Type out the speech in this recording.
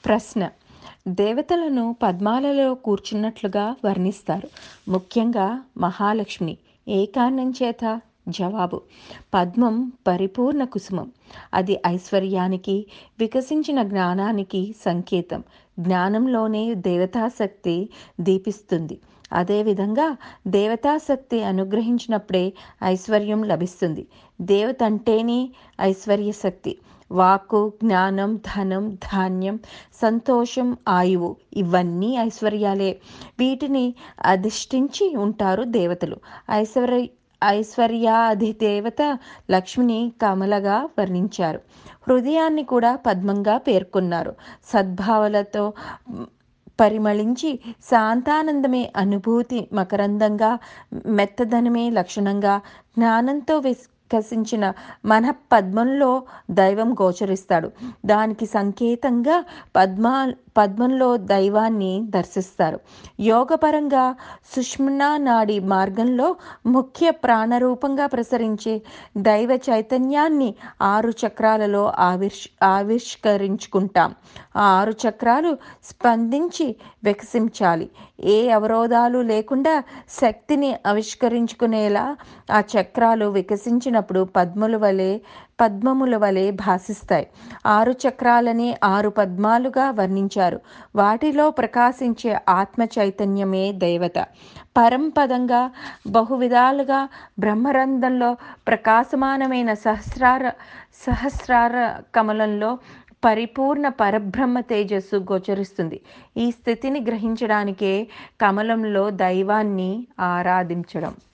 ప్రశ్న దేవతలను పద్మాలలో కూర్చున్నట్లుగా వర్ణిస్తారు ముఖ్యంగా మహాలక్ష్మి ఏ కారణం చేత జవాబు పద్మం పరిపూర్ణ కుసుమం అది ఐశ్వర్యానికి వికసించిన జ్ఞానానికి సంకేతం జ్ఞానంలోనే దేవతాశక్తి దీపిస్తుంది అదేవిధంగా దేవతాశక్తి అనుగ్రహించినప్పుడే ఐశ్వర్యం లభిస్తుంది దేవత అంటేనే ఐశ్వర్య శక్తి వాక్కు జ్ఞానం ధనం ధాన్యం సంతోషం ఆయువు ఇవన్నీ ఐశ్వర్యాలే వీటిని అధిష్ఠించి ఉంటారు దేవతలు ఐశ్వర్య ఐశ్వర్యాధిదేవత లక్ష్మిని కమలగా వర్ణించారు హృదయాన్ని కూడా పద్మంగా పేర్కొన్నారు సద్భావలతో పరిమళించి శాంతానందమే అనుభూతి మకరందంగా మెత్తదనమే లక్షణంగా జ్ఞానంతో వికసించిన మన పద్మంలో దైవం గోచరిస్తాడు దానికి సంకేతంగా పద్మా పద్మంలో దైవాన్ని దర్శిస్తారు యోగపరంగా సుష్మనా నాడి మార్గంలో ముఖ్య ప్రాణరూపంగా ప్రసరించే దైవ చైతన్యాన్ని ఆరు చక్రాలలో ఆవిష్ ఆవిష్కరించుకుంటాం ఆ ఆరు చక్రాలు స్పందించి వికసించాలి ఏ అవరోధాలు లేకుండా శక్తిని ఆవిష్కరించుకునేలా ఆ చక్రాలు వికసించినప్పుడు పద్మల వలె పద్మముల వలె భాసిస్తాయి ఆరు చక్రాలని ఆరు పద్మాలుగా వర్ణించారు వాటిలో ప్రకాశించే ఆత్మ చైతన్యమే దేవత పరంపదంగా బహువిధాలుగా బ్రహ్మరంధంలో ప్రకాశమానమైన సహస్రార సహస్రార కమలంలో పరిపూర్ణ పరబ్రహ్మ తేజస్సు గోచరిస్తుంది ఈ స్థితిని గ్రహించడానికే కమలంలో దైవాన్ని ఆరాధించడం